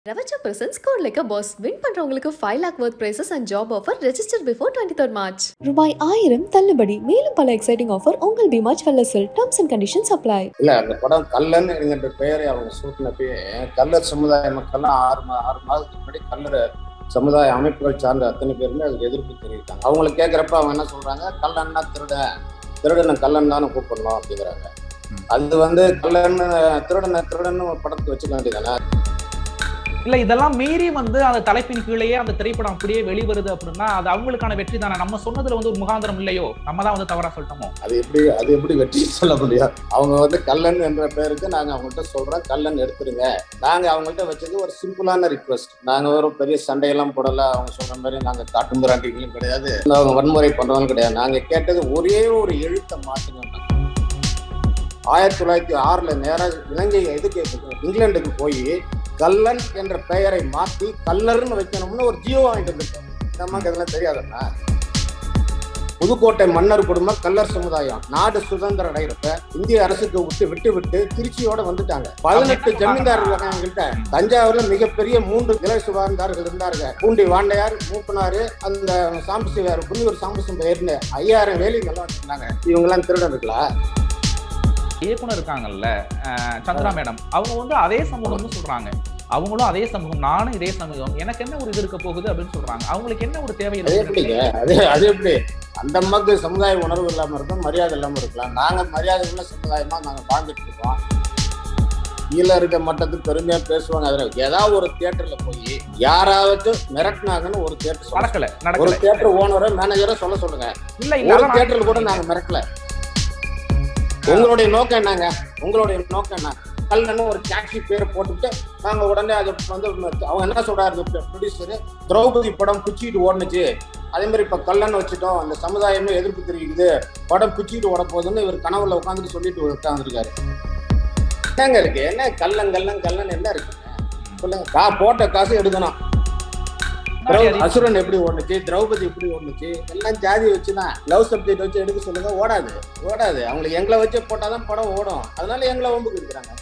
Ravacha presents Code Like a Boss. Win பண்றவங்களுக்கு 5 lakh worth prizes and job offer. Register before 23rd March. ரூபாய் ஆயிரம் தள்ளுபடி மேலும் பல எக்ஸைட்டிங் ஆஃபர் உங்கள் பீமா ஜுவல்லர்ஸில் டர்ம்ஸ் அண்ட் கண்டிஷன்ஸ் அப்ளை இல்ல அந்த படம் கல்லன் என்கின்ற பெயரை அவங்க சூட்டினப்பயே கல்லர் சமுதாய மக்கள்லாம் ஆறு மா ஆறு மாதத்துக்கு முன்னாடி கல்லர் சமுதாய அமைப்புகள் சார்ந்த அத்தனை பேருமே அதுக்கு எதிர்ப்பு தெரிவித்தாங்க அவங்களை கேட்குறப்ப அவங்க என்ன சொல்றாங்க கல்லன்னா திருடன் திருடனை கல்லன் தானே கூப்பிடணும் அப்படிங்கிறாங்க அது வந்து கல்லன் திருடனை திருடன்னு ஒரு படத்துக்கு வச்சுக்க வேண்டியதானே இல்ல இதெல்லாம் மீறி வந்து அந்த தலைப்பின் கீழேயே அந்த திரைப்படம் அப்படியே வெளிவருது அப்படின்னா அது அவங்களுக்கான வெற்றி தானே நம்ம சொன்னதுல வந்து ஒரு முகாந்திரம் இல்லையோ நம்ம தான் வந்து தவறா சொல்லிட்டோமோ அது எப்படி அது எப்படி வெற்றி சொல்ல முடியும் அவங்க வந்து கல்லன் என்ற பெயருக்கு நாங்க அவங்கள்ட்ட சொல்றோம் கல்லன் எடுத்துருங்க நாங்க அவங்கள்ட்ட வச்சது ஒரு சிம்பிளான ரிக்வஸ்ட் நாங்க ஒரு பெரிய சண்டையெல்லாம் போடல அவங்க சொல்ற மாதிரி நாங்க காட்டு மிராண்டிகளும் கிடையாது அவங்க வன்முறை பண்றவங்களும் கிடையாது நாங்க கேட்டது ஒரே ஒரு எழுத்தை மாத்துங்க ஆயிரத்தி தொள்ளாயிரத்தி ஆறுல நேராக இலங்கை இதுக்கு இங்கிலாந்துக்கு போய் கல்லன் என்ற பெயரை மாத்தி கல்லர்னு வைக்கணும்னு ஒரு ஜியோ வாங்கிட்டு வந்துட்டோம் நமக்கு அதெல்லாம் தெரியாதுண்ணா புதுக்கோட்டை மன்னர் குடும்பம் கல்லர் சமுதாயம் நாடு சுதந்திரம் அடைகிறப்ப இந்திய அரசுக்கு விட்டு விட்டு விட்டு திருச்சியோட வந்துட்டாங்க பதினெட்டு ஜமீன்தார்கள் இருக்காங்க எங்கள்கிட்ட தஞ்சாவூர்ல மிகப்பெரிய மூன்று இலை சுகாதாரர்கள் இருந்தாருங்க பூண்டி வாண்டையார் மூப்பனாரு அந்த சாம்பு சிவார் புன்னியூர் சாம்பு சிவார்னு ஐயாயிரம் வேலைங்க எல்லாம் வச்சிருந்தாங்க இவங்க எல்லாம் திருடர்களா இயக்குனர் இருக்காங்கல்ல அஹ், சந்திரா மேடம் அவங்க வந்து அதே சமூகம்னு சொல்றாங்க அவங்களும் அதே சமூகம் நானும் இதே சமூகம் எனக்கு என்ன ஒரு இது இருக்க போகுது அப்படின்னு சொல்றாங்க அவங்களுக்கு என்ன ஒரு தேவை அது இருக்கு எப்படிங்க அது அது எப்படி அந்த அம்மாக்கு சமுதாய உணர்வு இல்லாம இருக்கும் மரியாதை இல்லாம இருக்கலாம் நாங்க மரியாதை உள்ள சமுதாயமா நாங்க வாழ்ந்துட்டு இருக்கோம் கீழே இருக்க மட்டத்துக்கு பெருமையா பேசுவாங்க அதுல ஏதாவது ஒரு தியேட்டர்ல போய் யாராவது மிரட்டினாங்கன்னு ஒரு தியேட்டர் நடக்கல ஒரு நடக்கல தியேட்டர் ஓனரை மேனேஜரை சொல்ல சொல்லுங்க இல்ல இல்ல ஒரு அதான் தியேட்டர்ல கூட நாங்க மிரட்டல உங்களுடைய நோக்கம் என்னங்க உங்களுடைய நோக்கம் என்ன கல்லன்னு ஒரு டாக்ஸி பேரை போட்டுட்டு நாங்க உடனே அது வந்து அவங்க என்ன சொல்றாரு ப்ரொடியூசர் திரௌபதி படம் பிச்சுக்கிட்டு ஓடுனுச்சு அதே மாதிரி இப்ப கல்லன்னு வச்சுட்டோம் அந்த சமுதாயமே எதிர்ப்பு தெரிவிக்குது படம் பிச்சுக்கிட்டு ஓட போகுதுன்னு இவர் கனவுல உட்காந்துட்டு சொல்லிட்டு உட்காந்துருக்காரு என்னங்க இருக்கு என்ன கல்லன் கல்லன் கல்லன் என்ன இருக்கு சொல்லுங்க கா போட்ட காசு எடுக்கணும் திரௌ- அசுரன் எப்படி ஓடுனுச்சு திரௌபதி எப்படி ஓடுனுச்சு எல்லாம் ஜாதி வச்சுதான் லவ் சப்ஜெக்ட் வச்சு எடுக்க சொல்லுங்க ஓடாது ஓடாது அவங்களுக்கு எங்களை வச்சு போட்டாதான் படம் ஓடும் அதனால எங்களை ஒம்புக்கு இருக்கிறாங்க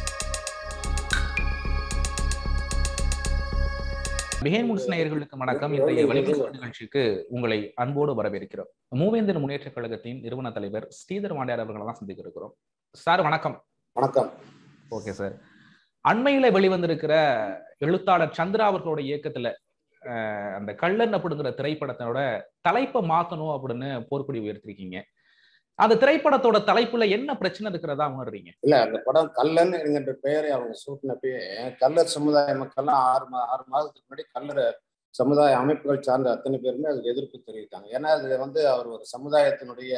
பிஹேன் முன்ஸ் நேயர்களுக்கு வணக்கம் இன்றைய வலிமை நிகழ்ச்சிக்கு உங்களை அன்போடு வரவேற்கிறோம் மூவேந்தர் முன்னேற்ற கழகத்தின் நிறுவன தலைவர் ஸ்ரீதர் வாண்டியார் அவர்களை தான் சந்திக்க இருக்கிறோம் சார் வணக்கம் வணக்கம் ஓகே சார் அண்மையில வெளிவந்திருக்கிற எழுத்தாளர் சந்திரா அவர்களோட இயக்கத்துல அஹ், அந்த கள்ளன் அப்படிங்கிற திரைப்படத்தோட தலைப்பை மாத்தணும் அப்படின்னு போர்க்குடி உயர்த்திருக்கீங்க அந்த திரைப்படத்தோட தலைப்புல என்ன பிரச்சனை இருக்கிறதா உணர்றீங்க இல்ல அந்த படம் கல்லன் என்கின்ற பெயரை அவங்க சூட்டினப்பயே கல்லர் சமுதாய மக்கள்லாம் ஆறு மா ஆறு மாதத்துக்கு முன்னாடி கல்லர் சமுதாய அமைப்புகள் சார்ந்த அத்தனை பேருமே அதுக்கு எதிர்ப்பு தெரிவித்தாங்க ஏன்னா அது வந்து அவர் ஒரு சமுதாயத்தினுடைய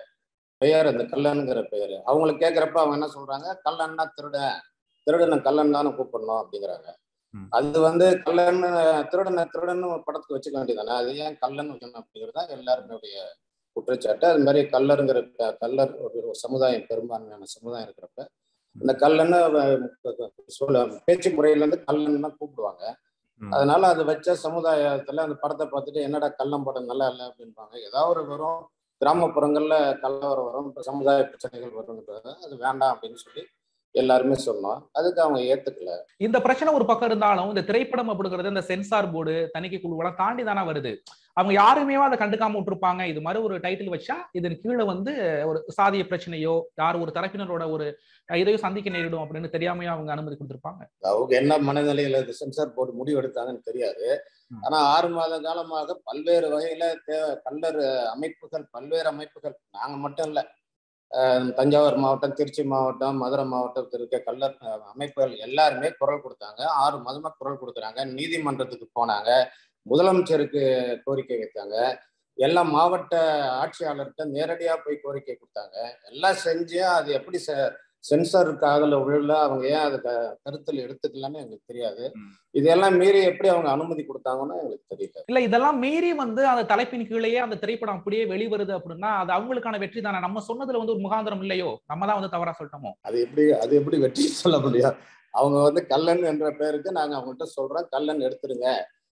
பெயர் அந்த கல்லனுங்கிற பெயர் அவங்களை கேட்குறப்ப அவங்க என்ன சொல்றாங்க கல்லன்னா திருடன் திருடனை கல்லன் தானே கூப்பிடணும் அப்படிங்கிறாங்க ம். அது வந்து கல்லன் திருடனை திருடன்னு ஒரு படத்துக்கு வச்சுக்க வேண்டியதானே அது ஏன் கல்லன் வைக்கணும் அப்படிங்கிறது தான் எல்லாருமே குற்றச்சாட்டு அது மாதிரி கல்லருங்கிற ப- கல்லர் ஒரு ஒரு சமுதாயம் பெரும்பான்மையான சமுதாயம் இருக்கிறப்ப இந்த கல்லன்னு வ- சொல்ல பேச்சு முறையில இருந்து கல்லன் தான் கூப்பிடுவாங்க ம். அதனால அது வச்ச சமுதாயத்துல அந்த படத்தை பார்த்துட்டு என்னடா கள்ளம் படம் நல்லா இல்லை அப்படின்பாங்க ஏதாவது ஒரு வரும் கிராமப்புறங்கள்ல கலவரம் வரும் இப்ப சமுதாய பிரச்சனைகள் வருங்கிறது அது வேண்டாம் அப்படின்னு சொல்லி எல்லாருமே சொன்னோம் அதுக்கு அவங்க ஏத்துக்கல இந்த பிரச்சனை ஒரு பக்கம் இருந்தாலும் இந்த திரைப்படம் அப்படிங்கிறது இந்த சென்சார் போர்டு தணிக்கை குழுவெல்லாம் தாண்டி தானே வருது அவங்க யாருமே அதை கண்டுக்காம விட்டுருப்பாங்க இது மாதிரி ஒரு டைட்டில் வச்சா இதன் கீழே வந்து ஒரு சாதிய பிரச்சனையோ யார் ஒரு தரப்பினரோட ஒரு இதையோ சந்திக்க நேரிடும் அப்படின்னு தெரியாமையோ அவங்க அனுமதி கொடுத்திருப்பாங்க அவங்க என்ன மனநிலையில இது சென்சார் போர்டு முடிவு எடுத்தாங்கன்னு தெரியாது ம். ஆனா ஆறு மாத காலமாக பல்வேறு வகையில தேவை கல்லர் அமைப்புகள் பல்வேறு அமைப்புகள் நாங்க மட்டும் இல்ல அஹ் தஞ்சாவூர் மாவட்டம் திருச்சி மாவட்டம் மதுரை மாவட்டத்தில் இருக்க கல்லர் அஹ், அமைப்புகள் எல்லாருமே குரல் கொடுத்தாங்க ஆறு மாதமா குரல் கொடுக்குறாங்க நீதிமன்றத்துக்கு போனாங்க முதலமைச்சருக்கு கோரிக்கை வைத்தாங்க எல்லா மாவட்ட ஆட்சியாளர்கிட்ட நேரடியா போய் கோரிக்கை கொடுத்தாங்க எல்லாம் செஞ்சு அது எப்படி செ- சென்சாருக்கு ஆகல உள்ள அவங்க ஏன் அதை க- கருத்தில் எடுத்துக்கலன்னு எங்களுக்கு தெரியாது ம். இதெல்லாம் மீறி எப்படி அவங்க அனுமதி கொடுத்தாங்கன்னு எங்களுக்கு தெரியல இல்ல இதெல்லாம் மீறி வந்து அந்த தலைப்பின் கீழேயே அந்த திரைப்படம் அப்படியே வெளிவருது அப்படின்னா அது அவங்களுக்கான வெற்றி தானே நம்ம சொன்னதுல வந்து ஒரு முகாந்திரம் இல்லையோ நம்ம தான் வந்து தவறா சொல்லிட்டோமோ அது எப்படி அது எப்படி வெற்றி சொல்ல முடியும் அவங்க வந்து கல்லன் என்ற பெயருக்கு நாங்க அவங்கள்ட்ட சொல்றோம் கல்லன் எடுத்துருங்க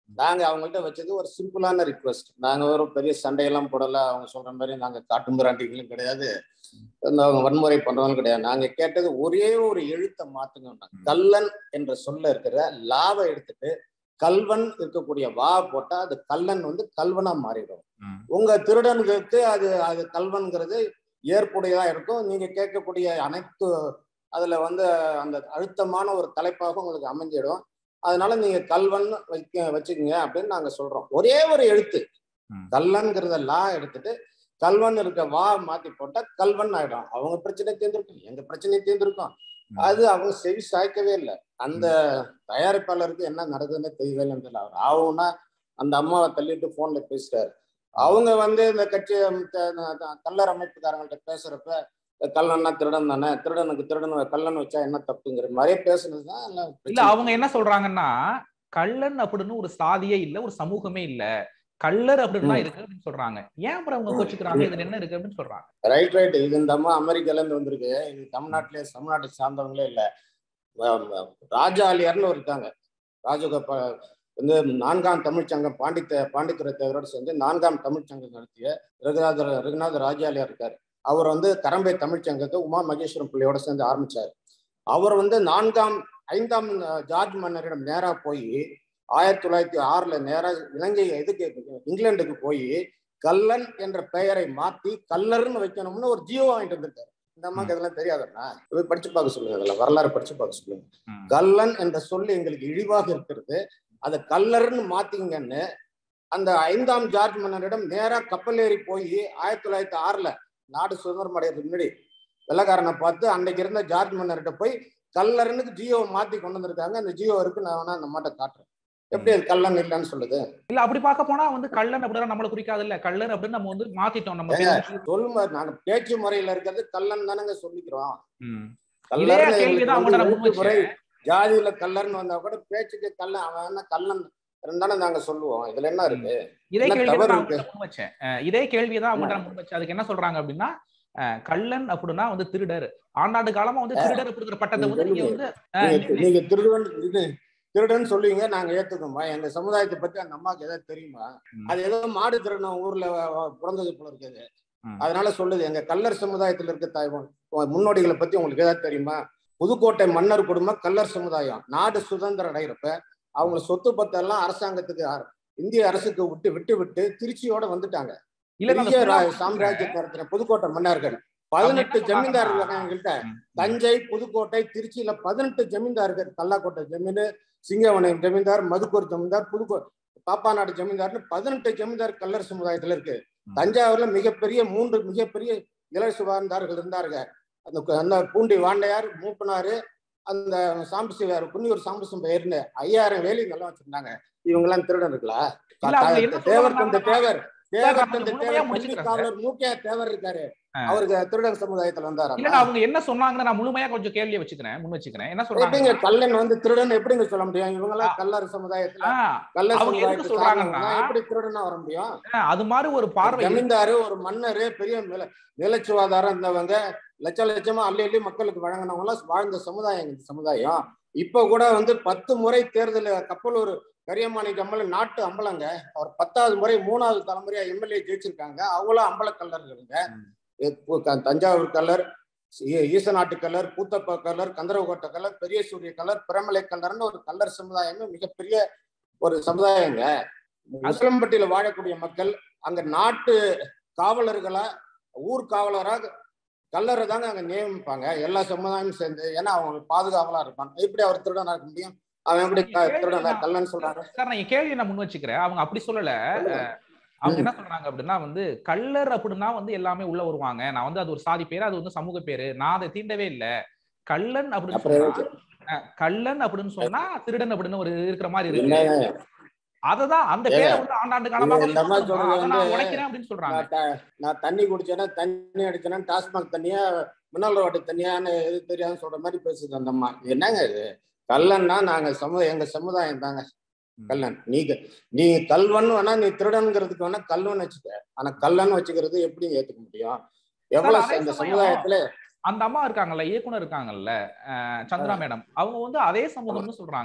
நாங்க அவங்கள்ட்ட வச்சது ஒரு சிம்பிளான ரிக்வெஸ்ட் நாங்க ஒரு பெரிய சண்டையெல்லாம் போடல அவங்க சொல்ற மாதிரி நாங்க காட்டு மிராண்டிகளும் கிடையாது இந்த வன்முறை பண்றவங்களும் கிடையாது நாங்க கேட்டது ஒரே ஒரு எழுத்தை மாத்துங்க கல்லன் என்ற சொல்ல இருக்கிற லாவை எடுத்துட்டு கல்வன் இருக்கக்கூடிய வா போட்டா அது கல்லன் வந்து கல்வனா மாறிடும் ம். உங்க திருடனுக்கு அது அது கல்வன்கிறது ஏற்புடையதா இருக்கும் நீங்க கேட்கக்கூடிய அனைத்து அதுல வந்து அந்த அழுத்தமான ஒரு தலைப்பாக உங்களுக்கு அமைஞ்சிடும் அதனால நீங்க கல்வன் வைக்க வச்சுக்கோங்க அப்படின்னு நாங்க சொல்றோம் ஒரே ஒரு எழுத்து ம். கல்லன்கிறத லா எடுத்துட்டு கல்வன் இருக்க வா மாத்தி போட்டா கல்வன் ஆயிடும் அவங்க பிரச்சனை தீர்ந்திருக்கும் எங்க பிரச்சனை தீர்ந்திருக்கும் ம். அது அவங்க செவி சாய்க்கவே இல்லை அந்த தயாரிப்பாளருக்கு என்ன நடக்குதுன்னு தெரியவே இல்லைன்னு அவர் ஆகும்னா அந்த அம்மாவை தள்ளிட்டு போன்ல பேசுறாரு அவங்க வந்து இந்த கட்சி த- த- கல்லர் அமைப்புக்காரங்கள்ட்ட பேசுறப்ப கல்லன்னா திருடன் தானே திருடனுக்கு திருடன் கல்லன் வச்சா என்ன தப்புங்கிற மாதிரியே பேசுனதுதான் எல்லாம் இல்ல பிரச்சனை. அவங்க என்ன சொல்றாங்கன்னா கள்ளன் அப்படின்னு ஒரு சாதியே இல்ல ஒரு சமூகமே இல்ல கள்ளர் அப்படின்னு தான் ம். இருக்கு அப்படின்னு சொல்றாங்க ஏன் அப்புறம் அவங்க கோச்சுக்கிறாங்க இதுல என்ன இருக்கு அப்படின்னு சொல்றாங்க ரைட் ரைட் இது இந்த அம்மா அமெரிக்கால இருந்து வந்திருக்கு இது தமிழ்நாட்டிலே தமிழ்நாட்டை சார்ந்தவங்களே இல்ல அஹ் அஹ் ராஜாலியார்னு ஒரு இருக்காங்க ராஜகோபால் வந்து நான்காம் தமிழ்ச்சங்கம் பாண்டித்த பாண்டித்துறை தேவரோடு சேர்ந்து நான்காம் தமிழ்ச்சங்கம் நடத்திய ரகுநாத ரகுநாத ராஜாலியார் இருக்காரு அவர் வந்து கரம்பை தமிழ்ச்சங்கத்தை உமா மகேஸ்வரம் பிள்ளையோட சேர்ந்து ஆரம்பிச்சார் அவர் வந்து நான்காம் ஐந்தாம் அஹ், ஜார்ஜ் மன்னரிடம் நேரா போய் ஆயிரத்தி தொள்ளாயிரத்தி ஆறுல நேரா இலங்கை எதுக்கு இங்கிலாந்துக்கு போய் கல்லன் என்ற பெயரை மாத்தி கல்லர்னு வைக்கணும்னு ஒரு ஜியோ வாங்கிட்டு வந்திருக்காரு இந்த அம்மாக்கு இதெல்லாம் தெரியாதுன்னா போய் படிச்சு பார்க்க சொல்லுங்க இதெல்லாம் வரலாறு படிச்சு பார்க்க சொல்லுங்க ம். கல்லன் என்ற சொல்லு எங்களுக்கு இழிவாக இருக்கிறது அதை கல்லர்னு மாத்தீங்கன்னு அந்த ஐந்தாம் ஜார்ஜ் மன்னரிடம் நேரா கப்பல் ஏறி போய் ஆயிரத்தி தொள்ளாயிரத்தி ஆறுல நாடு சுதந்திரம் அடையிறதுக்கு முன்னாடி வெள்ளக்காரனை பார்த்து அன்னைக்கு இருந்த ஜார்ஜ் மன்னர்கிட்ட போய் கல்லர்னுக்கு ஜியோ மாத்தி கொண்டு வந்திருக்காங்க அந்த ஜியோ இருக்கு நான் வேணா அந்த மாட்ட காட்டுறேன் எப்படி அது கல்லன் இல்லைன்னு சொல்லுது இல்ல அப்படி பார்க்க போனா வந்து கள்ளன் அப்படின்னா நம்மள குறிக்காது இல்ல கள்ளன் அப்படின்னு நம்ம வந்து மாத்திட்டோம் நம்ம ஏங்க, பேரு. சொல்லுங்க நாங்க பேச்சு முறையில இருக்கிறது கல்லன் தானங்க சொல்லிக்கிறோம் ம். இதே கல்லர்னு கேள்விதான் எங்களுக்கு அவங்கள்ட்ட வந்து நான் முன் எழுத்து முறை வச்சேன். ஜாதியில கல்லர்னு வந்தா கூட பேச்சுக்கு கல்லன் அவன் என்ன கல்லன் தானே நாங்க சொல்லுவோம் இதுல என்ன இருக்கு இதே என்ன கேள்வி தவறு தான் இருக்கு? அவங்கள்ட்ட முன் வச்சேன் அஹ் இதே கேள்வியை தான் அவங்கள்ட்ட நான் முன் வச்சேன் அதுக்கு என்ன சொல்றாங்க அப்படின்னா அஹ் கள்ளன் அப்படின்னா வந்து திருடர் ஆண்டாண்டு காலமா வந்து திருடர் அப்படிங்கிற பட்டத்தை வந்து நீங்க வந்து அஹ் நீங்க நீங்க திருடன் இது திருடன் சொல்லுவீங்க நாங்க ஏத்துக்கோமா எங்க சமுதாயத்தை பத்தி அந்த அம்மாக்கு ஏதாவது தெரியுமா ம். அது ஏதோ மாடு திருடன் ஊர்ல வ- வ- பிறந்தது போல இருக்குது ம். அதனால சொல்லுது எங்க கல்லர் சமுதாயத்துல இருக்க தாய் முன்னோடிகளை பத்தி உங்களுக்கு ஏதாவது தெரியுமா புதுக்கோட்டை மன்னர் குடும்பம் கல்லர் சமுதாயம் நாடு சுதந்திரம் அடைகிறப்ப அவங்க சொத்து பத்தெல்லாம் அரசாங்கத்துக்கு அ- இந்திய அரசுக்கு விட்டு விட்டு விட்டு திருச்சியோட வந்துட்டாங்க இல்ல நான் பெரிய சொல்ல ரா- வரேன். சாம்ராஜ்யத்தை நடத்தின புதுக்கோட்டை மன்னர்கள் பதினெட்டு என்ன ஜமீன்தார் சொல்றாங்கன்னா, இருக்காங்க எங்கள்கிட்ட ம். தஞ்சை புதுக்கோட்டை திருச்சியில பதினெட்டு ஜமீன்தார்கள் கல்லாக்கோட்டை ஜமீன் சிங்கவனம் ஜமீன்தார் மதுக்கூர் ஜமீன்தார் புதுக்கோ பாப்பாநாடு ஜமீன்தார்னு பதினெட்டு ஜமீன்தார் கல்லர் சமுதாயத்துல இருக்கு ம். தஞ்சாவூர்ல மிகப்பெரிய மூன்று மிகப்பெரிய இள சுகார்ந்தார்கள் இருந்தாருங்க அந்த கு- அந்த பூண்டி வாண்டையார் மூப்பனாரு அந்த சாம்பு சிவார் புண்ணியூர் சாம்பு பெயர்னு ஐயாயிரம் வேலி நல்லா வச்சிருந்தாங்க இவங்க எல்லாம் திருடன் இருக்கலாம் இல்ல, அவங்க என்ன தேவர் சொல்றாங்கன்னா, தந்த தேவர் தேவர் நான் தந்த முழுமையா தேவர் முடிச்சுக்கிறேன் காவலர் மூக்கையா தேவர் இருக்காரு ஆ. அவருக்கு திருடன் சமுதாயத்துல வந்தாரா இல்ல அவங்க என்ன சொன்னாங்கன்னு நான் முழுமையா கொஞ்சம் கேள்வியை வச்சுக்கிறேன் முன் வச்சுக்கிறேன் என்ன எப்படிங்க சொல்றாங்க கல்லன் வந்து திருடன் எப்படிங்க சொல்ல முடியும் இவங்க எல்லாம் கல்லர் சமுதாயத்துல கல்லர் அவங்க எதுக்கு சமுதாயத்தை சொல்றாங்கன்னா- சார்ந்தவங்க எப்படி திருடனா வர முடியும் அது மாதிரி ஒரு பார்வை இருக்கு. ஜமீன்தாரு ஒரு மன்னரு பெரிய நில நிலச்சுவாதாரம் இருந்தவங்க லட்ச லட்சமா அள்ளி அள்ளி மக்களுக்கு வழங்கினவங்க எல்லாம் வாழ்ந்த சமுதாயம் இந்த சமுதாயம் இப்ப கூட வந்து பத்து முறை தேர்தல் கப்பலூர் கரியமாணி கம்மல் நாட்டு அம்பலங்க அவர் பத்தாவது முறை மூணாவது தலைமுறையா எம்எல்ஏ ஜெயிச்சிருக்காங்க அவங்களும் அம்பல கல்லர்களுங்க இப்போ க- தஞ்சாவூர் கல்லர் ஈ- ஈசநாட்டு கல்லர் பூத்தப்ப கல்லர் கந்தரவகோட்டை கல்லர் பெரிய சூரிய கல்லர் பிரமலை கல்லர்னு ஒரு கல்லர் சமுதாயமே மிகப்பெரிய ஒரு சமுதாயங்க முஸ்லம்பட்டியில வாழக்கூடிய மக்கள் அங்க நாட்டு காவலர்களா ஊர் காவலராக கல்லரை தாங்க அங்க நியமிப்பாங்க எல்லா சமுதாயமும் சேர்ந்து ஏன்னா அவங்க பாதுகாவலா இருப்பாங்க எப்படி அவர் திருடனா இருக்க முடியும் அவன் எப்படி க- திருடனா கல்லன்னு சொல்றாங்க சார் நான் என் கேள்வி நான் முன் வச்சுக்கிறேன் அவங்க அப்படி சொல்லல அஹ், அவங்க என்ன சொல்றாங்க அப்படின்னா வந்து கள்ளர் அப்படின்னா வந்து எல்லாமே உள்ள வருவாங்க நான் வந்து அது ஒரு சாதி பேரு அது வந்து சமூக பேரு நான் அதை தீண்டவே இல்ல கள்ளன் அப்படின்னு அப்புறம் சொன்னா எதுக்கு? அஹ், கள்ளன் அப்படின்னு சொன்னா திருடன் அப்படின்னு ஒரு இருக்கிற மாதிரி இருக்கு என்னங்க அததான் அந்த பேரை வந்து ஆண்டாண்டு காலமாக இந்த மாதிரி சொல்றாங்க. சொல்றது அதை நான் வந்து- உடைக்கிறேன் அப்படின்னு சொல்றாங்க நான் த- நான் தண்ணி குடிச்சேன்னா தண்ணி அடிச்சேன்னா டாஸ்மாக் தண்ணியா மினரல் வாட்டர் தண்ணியான்னு எது தெரியாதுன்னு சொல்ற மாதிரி பேசுது அந்த அம்மா என்னங்க இது கல்லன்னா நாங்க சமுதாயம் எங்க சமுதாயம் தாங்க கல்லன் நீங்க நீ கல்வன் வேணா நீ திருடன்ங்கிறதுக்கு வேணா கல்வன் வச்சுக்க ஆனா கல்லன் வச்சுக்கிறது எப்படி ஏத்துக்க முடியும் எவ்வளவு அதே இந்த சமயம் சமுதாயத்துல அந்த அம்மா இருக்காங்கல்ல இயக்குனர் இருக்காங்கல்ல அஹ், சந்திரா மேடம் அவங்க வந்து அதே சமூகம்னு சொல்றாங்க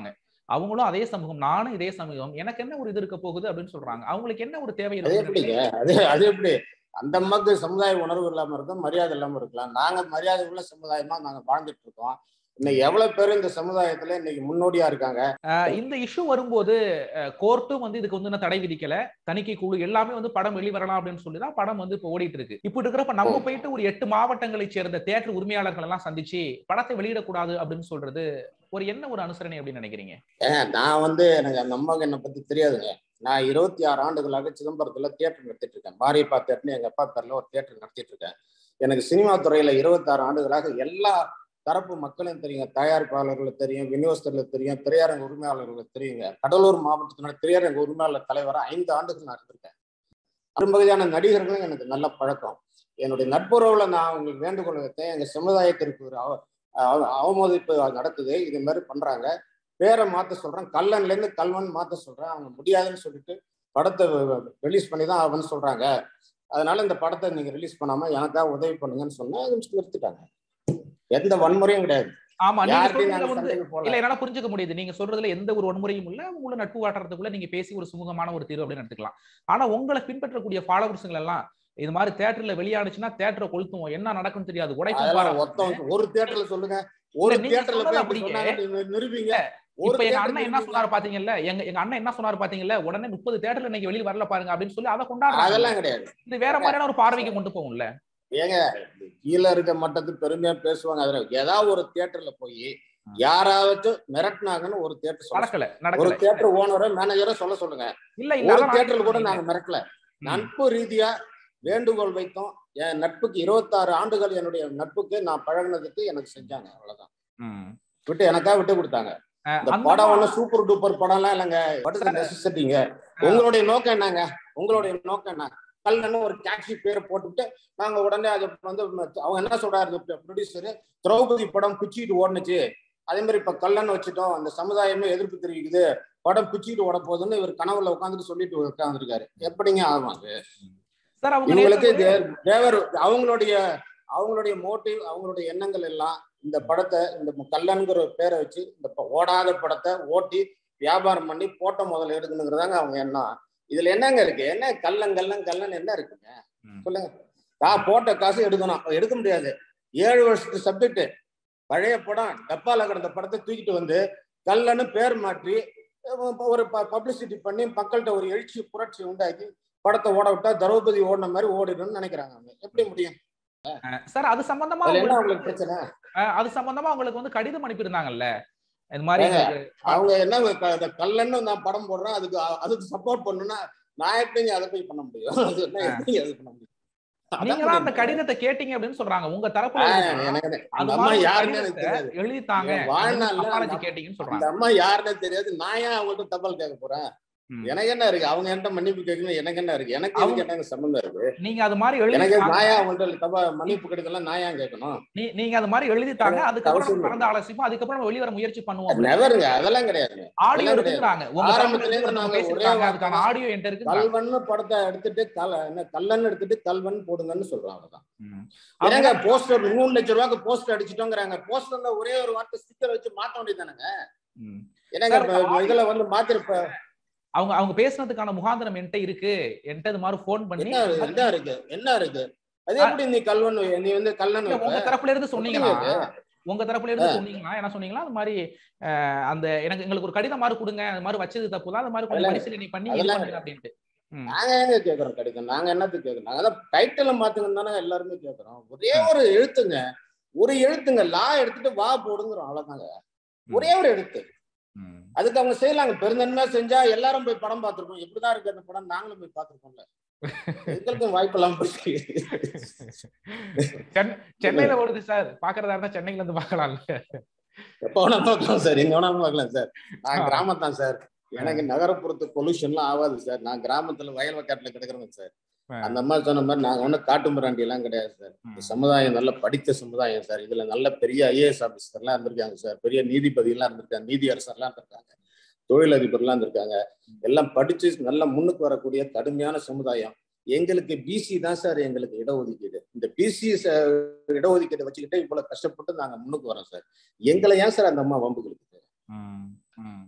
அவங்களும் அதே சமூகம் நானும் இதே சமூகம் எனக்கு என்ன ஒரு இது இருக்க போகுது அப்படின்னு சொல்றாங்க அவங்களுக்கு என்ன ஒரு தேவை அது இருக்கு எப்படிங்க அது அது எப்படி அந்த அம்மாக்கு சமுதாய உணர்வு இல்லாம இருக்கும் மரியாதை இல்லாம இருக்கலாம் நாங்க மரியாதை உள்ள சமுதாயமா நாங்க வாழ்ந்துட்டு இருக்கோம் இன்னைக்கு எவ்வளவு பேர் இந்த சமுதாயத்துல இன்னைக்கு முன்னோடியா இருக்காங்க அஹ் இந்த இஷ்யூ வரும்போது கோர்ட்டும் வந்து இதுக்கு வந்து இன்னும் தடை விதிக்கல தணிக்கை குழு எல்லாமே வந்து படம் வெளிவரலாம் அப்படின்னு சொல்லி தான் படம் வந்து இப்போ ஓடிட்டு இருக்கு இப்ப இருக்கிறப்ப நம்ம போயிட்டு ஒரு எட்டு மாவட்டங்களை சேர்ந்த தேட்டர் உரிமையாளர்கள் எல்லாம் சந்திச்சு படத்தை வெளியிடக்கூடாது அப்படின்னு சொல்றது ஒரு என்ன ஒரு அனுசரணை அப்படின்னு நினைக்கிறீங்க ஏங்க நான் வந்து எனக்கு அந்த அம்மாவுக்கு என்னை பத்தி தெரியாதுங்க நான் இருபத்தி ஆறு ஆண்டுகளாக சிதம்பரத்துல தியேட்டர் நடத்திட்டு இருக்கேன் மாரியப்பா தேட்டர்னு எங்க அப்பா பேர்ல ஒரு தியேட்டர் நடத்திட்டு இருக்கேன் எனக்கு சினிமா துறையில இருபத்தாறு ஆண்டுகளாக எல்லா தரப்பு மக்களும் தெரியுங்க தயாரிப்பாளர்களுக்கு தெரியும் விநியோகஸ்தர்களுக்கு தெரியும் திரையரங்க உரிமையாளர்களுக்கு தெரியுங்க கடலூர் மாவட்டத்தினோட திரையரங்க உரிமையாளர் தலைவராக ஐந்து ஆண்டுகள் நான் இருந்திருக்கேன் அரும்பகுதியான நடிகர்களும் எனக்கு நல்ல பழக்கம் என்னுடைய நட்புறவுல நான் உங்களுக்கு வேண்டுகோள் வைத்தேன் எங்க சமுதாயத்திற்கு ஒரு அவ- அவ- அவமதிப்பு நடக்குது இது மாதிரி பண்றாங்க பேரை மாத்த சொல்றேன் கல்லன்ல இருந்து கல்வன் மாத்த சொல்றேன் அவங்க முடியாதுன்னு சொல்லிட்டு படத்தை ரிலீஸ் பண்ணி தான் ஆகணும்னு சொல்றாங்க அதனால இந்த படத்தை நீங்க ரிலீஸ் பண்ணாம எனக்காக உதவி பண்ணுங்கன்னு சொன்னா அதை நிறுத்திட்டாங்க எந்த வன்முறையும் கிடையாது ஆமா நீங்க யார்கிட்டயும் சொல்றதுல நாங்க வந்து சண்டைக்கு போல இல்ல என்னால புரிஞ்சுக்க முடியுது நீங்க சொல்றதுல எந்த ஒரு வன்முறையும் இல்ல உங்களை நட்பு வாட்டுறதுக்குள்ள நீங்க பேசி ஒரு சுமூகமான ஒரு தீர்வு அப்படின்னு எடுத்துக்கலாம் ஆனா உங்களை பின்பற்றக்கூடிய ஃபாலோவர்ஸுங்கள் எல்லாம் இது மாதிரி தேட்டர்ல வெளியாடுச்சுன்னா தேட்டரை கொளுத்துவோம் என்ன நடக்கும்னு தெரியாது உடைக்கும் அதெல்லாம் பாரு. ஒத்தம் ஒரு தியேட்டர்ல சொல்லுங்க ஒரு இல்ல, நீங்க தியேட்டர்ல சொன்னது போய் அப்படிங்க. அப்படி சொன்னாங்க நீங்க நிரூபிங்க ஒரு இப்ப எங்க theatre அண்ணன் என்ன நிரூபிங்க. சொன்னாரு பாத்தீங்கல்ல எங்க எங்க அண்ணன் என்ன சொன்னாரு பாத்தீங்கல்ல உடனே முப்பது தேட்டர்ல இன்னைக்கு வெளியில வரல பாருங்க அப்படின்னு சொல்லி அதை கொண்டாடுறாங்க அதெல்லாம் கிடையாது இது வேற மாதிரியான ஒரு பார்வைக்கு கொண்டு போகும்ல ஏங்க கீழே இருக்க மட்டத்துக்கு பெருமையா பேசுவாங்க அதுல ஏதாவது ஒரு தியேட்டர்ல போய் யாராவது மிரட்டினாங்கன்னு ஒரு தியேட்டர் சொல்ல நடக்கல ஒரு நடக்கல தியேட்டர் ஓனரோ மேனேஜரோ சொல்ல சொல்லுங்க இல்ல இல்ல ஒரு அதான் தியேட்டர்ல கூட நான் நாங்க மிரட்டல ம். நட்பு ரீதியா வேண்டுகோள் வைத்தோம் என் நட்புக்கு இருபத்தாறு ஆண்டுகள் என்னுடைய நட்புக்கு நான் பழகுனதுக்கு எனக்கு செஞ்சாங்க அவ்வளவுதான் ம். விட்டு எனக்கா விட்டு கொடுத்தாங்க அஹ் இந்த அந்த படம் மா- ஒண்ணு சூப்பர் டூப்பர் படம்லாம் இல்லைங்க படத்தை நெசசிட்டிங்க உங்களுடைய நோக்கம் என்னங்க உங்களுடைய நோக்கம் என்ன கல்னு ஒரு டாக்ஸி பேரை போட்டுவிட்டு நாங்க உடனே அதை வந்து அவங்க என்ன சொல்றாரு ப்ரொடியூசர் திரௌபதி படம் பிச்சுக்கிட்டு ஓடுனுச்சு அதே மாதிரி இப்ப கல்லன்னு வச்சுட்டோம் அந்த சமுதாயமே எதிர்ப்பு தெரிவிக்குது படம் பிச்சுக்கிட்டு ஓட போகுதுன்னு இவர் கனவுல உட்காந்துட்டு சொல்லிட்டு உட்காந்துருக்காரு எப்படிங்க ஆகும் அது சார் அவங்க இவங்களுக்கு நேத்து ஒரு- தே- தேவர் அவங்களுடைய அவங்களுடைய மோட்டிவ் அவங்களுடைய எண்ணங்கள் எல்லாம் இந்த படத்தை இந்த கல்லன்கிற பேரை வச்சு இந்த ப- ஓடாத படத்தை ஓட்டி வியாபாரம் பண்ணி போட்ட முதல்ல எடுக்கணுங்கிறதாங்க அவங்க எண்ணம் இதுல என்னங்க இருக்கு என்ன கல்லன் கல்லன் கல்லன் என்ன இருக்குங்க ம். சொல்லுங்க நான் போட்ட காசு எடுக்கணும் எடுக்க முடியாது ஏழு வருஷத்து சப்ஜெக்ட் பழைய படம் டப்பால கிடந்த படத்தை தூக்கிட்டு வந்து கல்லன்னு பேர் மாற்றி அஹ் ஒரு பப்ளிசிட்டி பண்ணி மக்கள்கிட்ட ஒரு எழுச்சி புரட்சி உண்டாக்கி படத்தை ஓட விட்டா திரௌபதி ஓடின மாதிரி ஓடிடும்னு நினைக்கிறாங்க அவங்க எப்படி முடியும் சார் அது சம்பந்தமா அதுல என்ன உங்களுக்கு- அவங்களுக்கு பிரச்சனை அஹ் அது சம்பந்தமா உங்களுக்கு வந்து கடிதம் அனுப்பியிருந்தாங்கல்ல இந்த மாதிரி ஏங்க, எனக்கு- அவங்க என்ன க- இந்த கல்லன்னு நான் படம் போடுறேன் அதுக்கு அதுக்கு சப்போர்ட் பண்ணுனா நான் எப்படிங்க அதை போய் பண்ண முடியும் அது என்ன எப்படி அது பண்ண முடியும் அதான் நீங்க தான் அந்த முடியும். கடிதத்தை கேட்டீங்க அப்படின்னு சொல்றாங்க உங்க தரப்புல ஆ, இருந்து எனக்கு அது அந்த மாதிரி அம்மா ஒரு யாருன்னு எனக்கு கடிதத்தை தெரியாது எழுதித்தாங்க என் வாழ்நாள்ல அப்பாலஜி அந்த- கேட்டீங்கன்னு அந்த சொல்றாங்க அம்மா யாருன்னே தெரியாது நான் ஏன் அவங்கள்ட்ட தபால் கேட்க போறேன் ம். எனக்கு என்ன இருக்கு அவங்க என்கிட்ட மன்னிப்பு கேட்கணும் எனக்கு என்ன இருக்கு எனக்கு அவங்க- இதுக்கு என்னங்க சம்பந்தம் இருக்கு நீங்க அது மாதிரி எழுதி எனக்கு நான் ஏன் அவங்கள்ட்ட தபா மன்னிப்பு கிடைக்கலாம் நான் ஏன் கேட்கணும் நீ- நீங்க அது மாதிரி எழுதித்தாங்க அதுக்கப்புறம் அவசியம் நம்ம கலந்து ஆலோசிப்போம் அதுக்கப்புறம் நம்ம வெளிவர முயற்சி பண்ணுவோம் அப்படின்னு நெவருங்க அதெல்லாம் கிடையாது ஆடியோ அதெல்லாம் இருக்குங்கிறாங்க உங்க தரப்புல ஆரம்பத்திலே இருந்து நாங்க நம்ம ஒரே பேசிருக்காங்க வார்த்தை அதுக்கான தான். ஆடியோ என்கிட்ட இருக்கு கல்வன்னு படத்தை எடுத்துட்டு கல என்ன கல்லன்னு எடுத்துட்டு கல்வன் போடுங்கன்னு சொல்றாங்க அவ்வளவுதான் ம். ஏங்க போஸ்டர் மூணு லட்சம் ரூபாய்க்கு போஸ்டர் அடிச்சிட்டோங்கிறாங்க போஸ்டர்ல ஒரே ஒரு வார்த்தை ஸ்டிக்கர் வச்சு மாத்த வேண்டியதானங்க ம். என்னங்க சார், இப்ப இதுல வந்து மாத்திருப்ப அவங்க அவங்க பேசுனதுக்கான முகாந்திரம் என்கிட்ட இருக்கு என்கிட்ட இது மாதிரி போன் பண்ணி என்ன இருக்கு? என்ன இருக்கு என்ன இருக்கு அது எப்படி நீ கல்வன் வை- நீ வந்து கல்லன் இல்ல, வைப்ப? உங்க தரப்புல இருந்து சொன்னீங்கன்னா எப்படி உங்க தரப்புல இருந்து சொன்னீங்கன்னா என்ன சொன்னீங்களா அது மாதிரி அஹ், அந்த எனக்கு எங்களுக்கு ஒரு கடிதம் மாதிரி கொடுங்க அது மாதிரி வச்சது தப்பு தான் அது மாதிரி கொஞ்சம் அதெல்லாம் பரிசீலனை பண்ணி இது அதெல்லாம் பண்ணுங்க அப்படின்ட்டு ம். நாங்க ஏங்க கேக்குறோம் கிடைக்கும் நாங்க என்னத்துக்கு கேக்குறோம் நாங்க தான் டைட்டில் மாத்துங்கன்னு தானே எல்லாருமே கேக்குறோம் ஒரே ஒரு எழுத்துங்க ஒரு எழுத்துங்க லா எடுத்துட்டு வா போடுங்கிறோம் அவ்வளவுதாங்க ஒரே ஒரு எழுத்து ம். அதுக்கு அவங்க செய்யலாங்க பெருந்தன்மையா செஞ்சா எல்லாரும் போய் படம் பார்த்திருப்போம் இப்படிதான் இருக்கு அந்த படம் நாங்களும் போய் பார்த்திருப்போம்ல எங்களுக்கும் வாய்ப்பு எல்லாம் போச்சு சென்னை- சென்னையில ஓடுது சார் பாக்குறதா இருந்தா சென்னையில இருந்து பாக்கலாம்ல எப்ப வேணா பார்க்கலாம் சார் எங்க வேணா பார்க்கலாம் சார் நான் ஆ. கிராமத்தான் சார் எனக்கு நகரப்புறத்து பொல்யூஷன்லாம் ஆகாது சார் நான் கிராமத்துல வயல் வக்காட்டுல கிடக்குறேங்க சார் ஆ. அந்த மாதிரி சொன்ன மாதிரி நாங்க ஒன்றும் காட்டு மிராண்டி எல்லாம் கிடையாது சார் இந்த ம். சமுதாயம் நல்ல படித்த சமுதாயம் சார் இதுல நல்ல பெரிய ஐஏஎஸ் ஆபீசர்லாம் இருந்திருக்காங்க சார் பெரிய நீதிபதி எல்லாம் இருந்திருக்காங்க நீதி அரசர்லாம் இருந்திருக்காங்க தொழிலதிபர்லாம் இருந்திருக்காங்க எல்லாம் படிச்சு நல்லா முன்னுக்கு வரக்கூடிய கடுமையான சமுதாயம் எங்களுக்கு பிசி தான் சார் எங்களுக்கு இடஒதுக்கீடு இந்த பிசி இடஒதுக்கீடு வச்சுக்கிட்டு இவ்வளவு கஷ்டப்பட்டு நாங்க முன்னுக்கு வரோம் சார் எங்களை ஏன் சார் அந்த அம்மா வம்புகளுக்கு ம். ம்.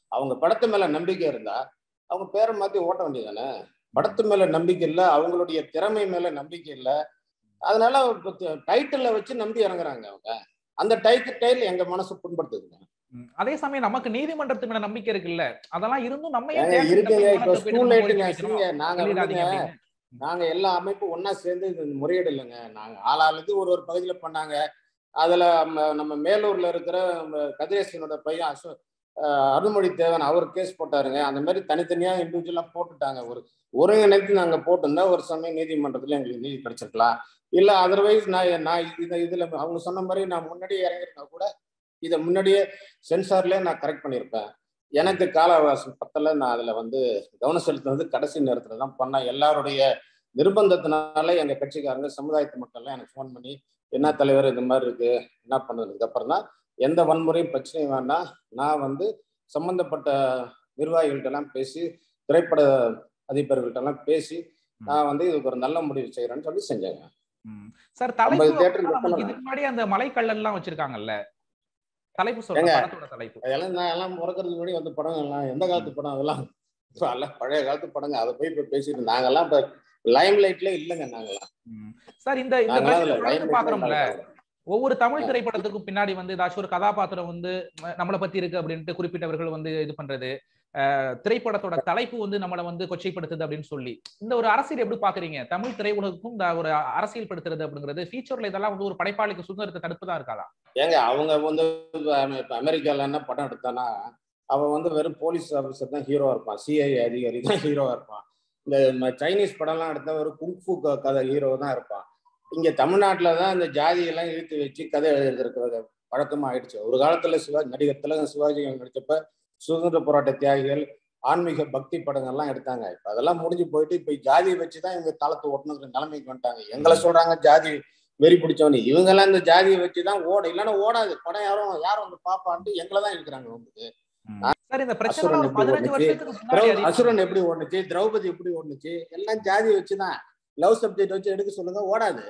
அவங்க படத்து மேல நம்பிக்கை இருந்தா அவங்க பேரை மாத்தி ஓட்ட வேண்டியதானே படத்து மேல நம்பிக்கை இல்லை அவங்களுடைய திறமை மேல நம்பிக்கை இல்லை அதனால டைட்டில்ல வச்சு நம்பி இறங்குறாங்க அவங்க அந்த டைட்டில் எங்க மனசு புண்படுத்துதுங்க ம். அதே சமயம் நமக்கு நீதிமன்றத்து மேல நம்பிக்கை இருக்குல்ல அதெல்லாம் இருந்தும் நம்ம ஏன் ஏங்க, தேட்டர்ல இருக்குங்க போய் இப்ப பணத்தை போயிட்டு ஸ்கூல் நம்ம லைட்டுங்க கோரிக்கை வைக்கணும்? சரிங்க நாங்க வெளியிடாதீங்க வந்துங்க அப்படின்னு. நாங்க எல்லா அமைப்பும் ஒண்ணா சேர்ந்து இது முறையீடு இல்லைங்க நாங்க ஆளாளுக்கு ஒரு ஒரு பகுதியில பண்ணாங்க அதுல ம- நம்ம மேலூர்ல இருக்கிற நம்ம கதிரேசனோட பையன் அசோ அஹ் அருள்மொழி தேவன் அவர் கேஸ் போட்டாருங்க அந்த மாதிரி தனித்தனியா இண்டிவிஜுவலா போட்டுட்டாங்க ஒரு ஒருங்கிணைத்து நாங்க போட்டிருந்தா ஒரு சமயம் நீதிமன்றத்துல எங்களுக்கு நீதி கிடைச்சிருக்கலாம் இல்ல அதர்வைஸ் நான் நான் இது இதுல அவங்க சொன்ன மாதிரி நான் முன்னாடியே இறங்கியிருந்தா கூட இதை முன்னாடியே சென்சார்லயே நான் கரெக்ட் பண்ணியிருப்பேன் எனக்கு கால அவகாசம் பத்தல நான் அதுல வந்து கவனம் செலுத்தினது கடைசி நேரத்துல தான் பண்ணேன் எல்லாருடைய நிர்பந்தத்தினால எங்க கட்சிக்காரங்க சமுதாயத்து மக்கள்லாம் எனக்கு ஃபோன் பண்ணி என்ன தலைவர் இந்த மாதிரி இருக்கு என்ன பண்ணுறதுக்கு அப்புறம் தான் எந்த வன்முறையும் பிரச்சனையும் வேண்டாம் நான் வந்து சம்பந்தப்பட்ட நிர்வாகிகள்ட்ட எல்லாம் பேசி திரைப்பட அதிபர்கள்ட்ட எல்லாம் பேசி நான் வந்து இதுக்கு ஒரு நல்ல முடிவு செய்யறேன்னு சொல்லி செஞ்சேங்க ம். சார் ஐம்பது தலைப்பு theatre நமக்கு எத்தனை? இதுக்கு முன்னாடி அந்த மலைக்கல்லல் எல்லாம் வச்சிருக்காங்கல்ல தலைப்பு சொல்றேன் ஏங்க? படத்தோட தலைப்பு அதெல்லாம் நான் எல்லாம் முறக்கிறதுக்கு முன்னாடி வந்த படம் எல்லாம் எந்த காலத்து படம் அதெல்லாம் இப்ப எல்லாம் பழைய காலத்து படங்க அதை போய் இப்ப பேசிட்டு நாங்கெல்லாம் இப்ப லைம் லைட்ல இல்லைங்க நாங்கெல்லாம் ம். சார் இந்த இந்த நாங்கெல்லாம் அதுல பிரச்சனை லைம் தொடர்ந்து பாக்குறோம்ல லைட்ல ஒவ்வொரு தமிழ் திரைப்படத்துக்கும் பின்னாடி வந்து ஏதாச்சும் ஒரு கதாபாத்திரம் வந்து ம- நம்மளை பத்தி இருக்கு அப்படின்ட்டு குறிப்பிட்டவர்கள் வந்து இது பண்றது அஹ், திரைப்படத்தோட தலைப்பு வந்து நம்மளை வந்து கொச்சைப்படுத்துது அப்படின்னு சொல்லி இந்த ஒரு அரசியல் எப்படி பாக்குறீங்க தமிழ் திரையுலகுக்கும் இந்த ஒரு அரசியல் படுத்துறது அப்படிங்கிறது ஃபீச்சர்ல இதெல்லாம் வந்து ஒரு படைப்பாளிக்கு சுதந்திரத்தை தடுப்பு தான் இருக்காதா ஏங்க அவங்க வந்து இப்ப அமெரிக்கால என்ன படம் எடுத்தானா அவன் வந்து வெறும் போலீஸ் ஆஃபீஸர் தான் ஹீரோவா இருப்பான் சிஐ அதிகாரி தான் ஹீரோவா இருப்பான் இந்த ம- சைனீஸ் படம்லாம் எடுத்தா ஒரு குங்ஃபு க- கதை ஹீரோ தான் இருப்பான் இங்க தமிழ்நாட்டுல தான் இந்த ஜாதியெல்லாம் இழுத்து வச்சு கதை எழுதுறதுக்கு பழக்கமா ஆயிடுச்சு ஒரு காலத்துல சிவா நடிகர் திலகம் சிவாஜி நடிச்சப்ப சுதந்திர போராட்ட தியாகிகள் ஆன்மீக பக்தி படங்கள்லாம் எடுத்தாங்க இப்ப அதெல்லாம் முடிஞ்சு போயிட்டு இப்ப ஜாதியை வச்சுதான் இவங்க காலத்தை ஓட்டணுங்கிற நிலைமைக்கு வந்துட்டாங்க எங்களை சொல்றாங்க ஜாதி வெறி பிடிச்சவனு இவங்க எல்லாம் இந்த ஜாதியை வச்சுதான் ஓட இல்லைன்னா ஓடாது படம் யாரும் யாரும் வந்து பாப்பான்ட்டு எங்களை தான் இருக்கிறாங்க வந்து சார் இந்த பிரச்சனை அசுரன் ஒரு எப்படி பதினஞ்சு ஓடுச்சு? வருஷத்துக்கு முன்னாடி திரௌ- அதிகமா அசுரன் எப்படி ஓடுச்சு திரௌபதி எப்படி ஓடுச்சு எல்லாம் ஜாதி வச்சுதான் லவ் சப்ஜெக்ட் வச்சு எடுக்க சொல்லுங்க ஓடாது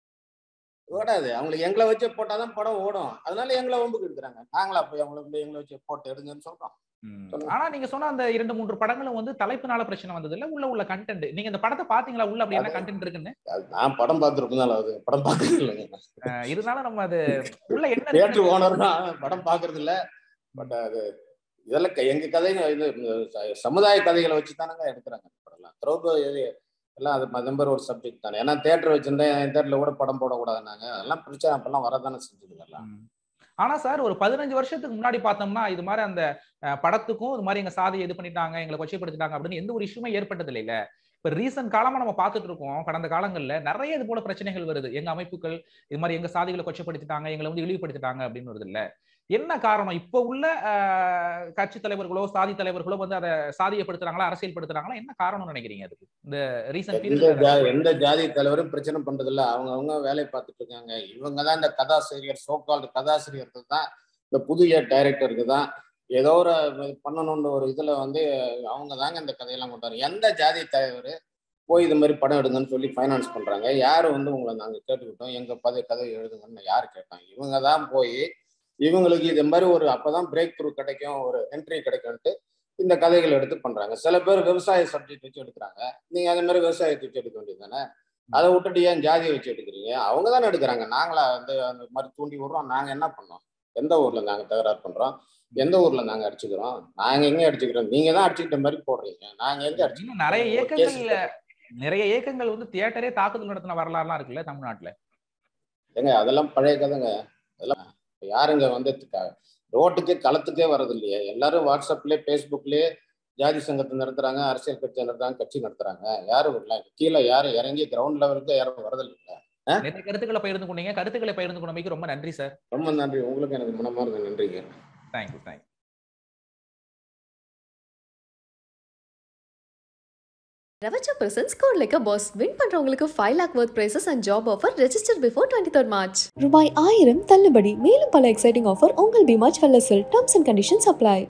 ஓடாது அவங்களுக்கு எங்களை வச்சு போட்டாதான் படம் ஓடும் அதனால எங்களை ஒம்புக்கு எடுக்கிறாங்க நாங்களா போய் அவங்களுக்கு எங்களை வச்சு போட்டு எடுங்கன்னு சொல்றோம் ம். சொல்லுங்க. ஆனா நீங்க சொன்ன அந்த இரண்டு மூன்று படங்களும் வந்து தலைப்புனால பிரச்சனை வந்தது இல்ல உள்ள உள்ள கண்டென்ட் நீங்க இந்த படத்தை பாத்தீங்களா உள்ள அப்படி என்ன அது- கண்டென்ட் இருக்குன்னு அது நான் படம் பார்த்துருக்கனால அது படம் பார்க்கறது இல்லைங்க அஹ் இருந்தாலும் நம்ம அது உள்ள என்ன தியேட்டர் இருக்குன்னு- ஓனர் தான் படம் பார்க்கறது இல்ல பட் அது இதெல்லாம் க- எங்க கதைங்க இது ச- சமுதாய கதைகளை வச்சு தானங்க எடுக்கிறாங்க படம்லாம் திரௌபதி இது எல்லாம் அது நம்பர் ஒரு சப்ஜெக்ட் தானே ஏன்னா தியேட்டர் வச்சிருந்தா என் தேட்டர்ல கூட படம் போடக்கூடாதுனாங்க அதெல்லாம் பிரச்சனை அப்பெல்லாம் வரதானே செஞ்சதுங்க எல்லாம் ம். ஆனா சார் ஒரு பதினஞ்சு வருஷத்துக்கு முன்னாடி பார்த்தோம்னா இது மாதிரி அந்த அஹ், படத்துக்கும் இது மாதிரி எங்க சாதியை இது பண்ணிட்டாங்க எங்களை கொச்சைப்படுத்திட்டாங்க அப்படின்னு எந்த ஒரு இஷ்யூமே ஏற்பட்டது இல்லைல்ல இப்ப ரீசன்ட் காலமா நம்ம பார்த்துட்டு இருக்கோம் கடந்த காலங்கள்ல நிறைய இது போல பிரச்சனைகள் வருது எங்க அமைப்புகள் இது மாதிரி எங்க சாதிகளை கொச்சைப்படுத்திட்டாங்க எங்களை வந்து இழிவுபடுத்திட்டாங்க அப்படின்னு வருது இல்ல என்ன காரணம் இப்ப உள்ள அஹ், கட்சி தலைவர்களோ சாதி தலைவர்களோ வந்து அதை சாதியப்படுத்துறாங்களா அரசியல்படுத்துறாங்களா என்ன காரணம்னு நினைக்கிறீங்க அதுக்கு இந்த ரீசன்ட் எந்த ஜா- எந்த ஜாதி தலைவரும் பிரச்சனை பண்றது இல்ல அவங்க அவங்க வேலையை பார்த்துட்டு இருக்காங்க இவங்க தான் இந்த கதாசிரியர் சோக்கால்டு கதாசிரியருக்கு தான் இந்த புதிய டைரக்டருக்கு தான் ஏதோ ஒரு இது பண்ணணும்னு ஒரு இதுல வந்து அவங்க தாங்க இந்த கதையெல்லாம் கொண்டாரு எந்த ஜாதி தலைவர் போய் இது மாதிரி படம் எடுங்கன்னு சொல்லி ஃபைனான்ஸ் பண்றாங்க யாரு வந்து உங்களை நாங்க கேட்டுக்கிட்டோம் எங்க பத கதை எழுதுங்கன்னு யாரு கேட்டாங்க இவங்க தான் போய் இவங்களுக்கு இது மாதிரி ஒரு அப்பதான் பிரேக் த்ரூ கிடைக்கும் ஒரு என்ட்ரி கிடைக்கும்ட்டு இந்த கதைகளை எடுத்து பண்றாங்க சில பேர் விவசாய சப்ஜெக்ட் வச்சு எடுக்கிறாங்க நீங்க அதே மாதிரி விவசாயத்தை வச்சு எடுக்க வேண்டியது தானே அதை விட்டுட்டு ஏன் ஜாதியை வச்சு எடுக்கிறீங்க அவங்க தானே எடுக்கிறாங்க நாங்களா வந்து அந்த மாதிரி தூண்டி விடுறோம் நாங்க என்ன பண்ணோம் எந்த ஊர்ல நாங்க தகராறு பண்றோம் எந்த ஊர்ல நாங்க அடிச்சுக்கிறோம் நாங்க எங்க அடிச்சுக்கிறோம் நீங்க தான் அடிச்சுக்கிட்ட மாதிரி போடுறீங்க நாங்க எங்க இன்னும் அடிச்சுக்கிறோம் நிறைய ஒரு இயக்கங்கள் case நிறைய இயக்கங்கள் வந்து தியேட்டரே தாக்குதல் நடத்தின வரலாறுலாம் இருக்குல்ல தமிழ்நாட்டுல ஏங்க அதெல்லாம் பழைய கதைங்க அதெல்லாம் இப்ப யாருங்க வந்து க- ரோட்டுக்கே களத்துக்கே வர்றது இல்லையே எல்லாரும் வாட்ஸ்அப்லயே ஃபேஸ்புக்லயே ஜாதி சங்கத்தை நடத்துறாங்க அரசியல் கட்சி நடத்துறாங்க கட்சி நடத்துறாங்க யாரும் இல்லை கீழே யாரும் இறங்கி கிரவுண்ட் லெவலுக்கு யாரும் வரதில்லை நிறைய கருத்துக்களை பகிர்ந்து கொண்டீங்க கருத்துக்களை பகிர்ந்து கொண்டமைக்கு ரொம்ப நன்றி சார் ரொம்ப நன்றி உங்களுக்கு எனக்கு மனமார்ந்த நன்றிங்க thank you thank you Ravacha presents Score Like a Boss. Win பண்றவங்களுக்கு five lakh worth prizes and job offer register before twenty third March ரூபாய் ஆயிரம் தள்ளுபடி மேலும் பல எக்ஸைட்டிங் ஆஃபர் உங்கள் பீமா ஜுவல்லர்ஸில் டர்ம்ஸ் அண்ட் கண்டிஷன்ஸ் அப்ளை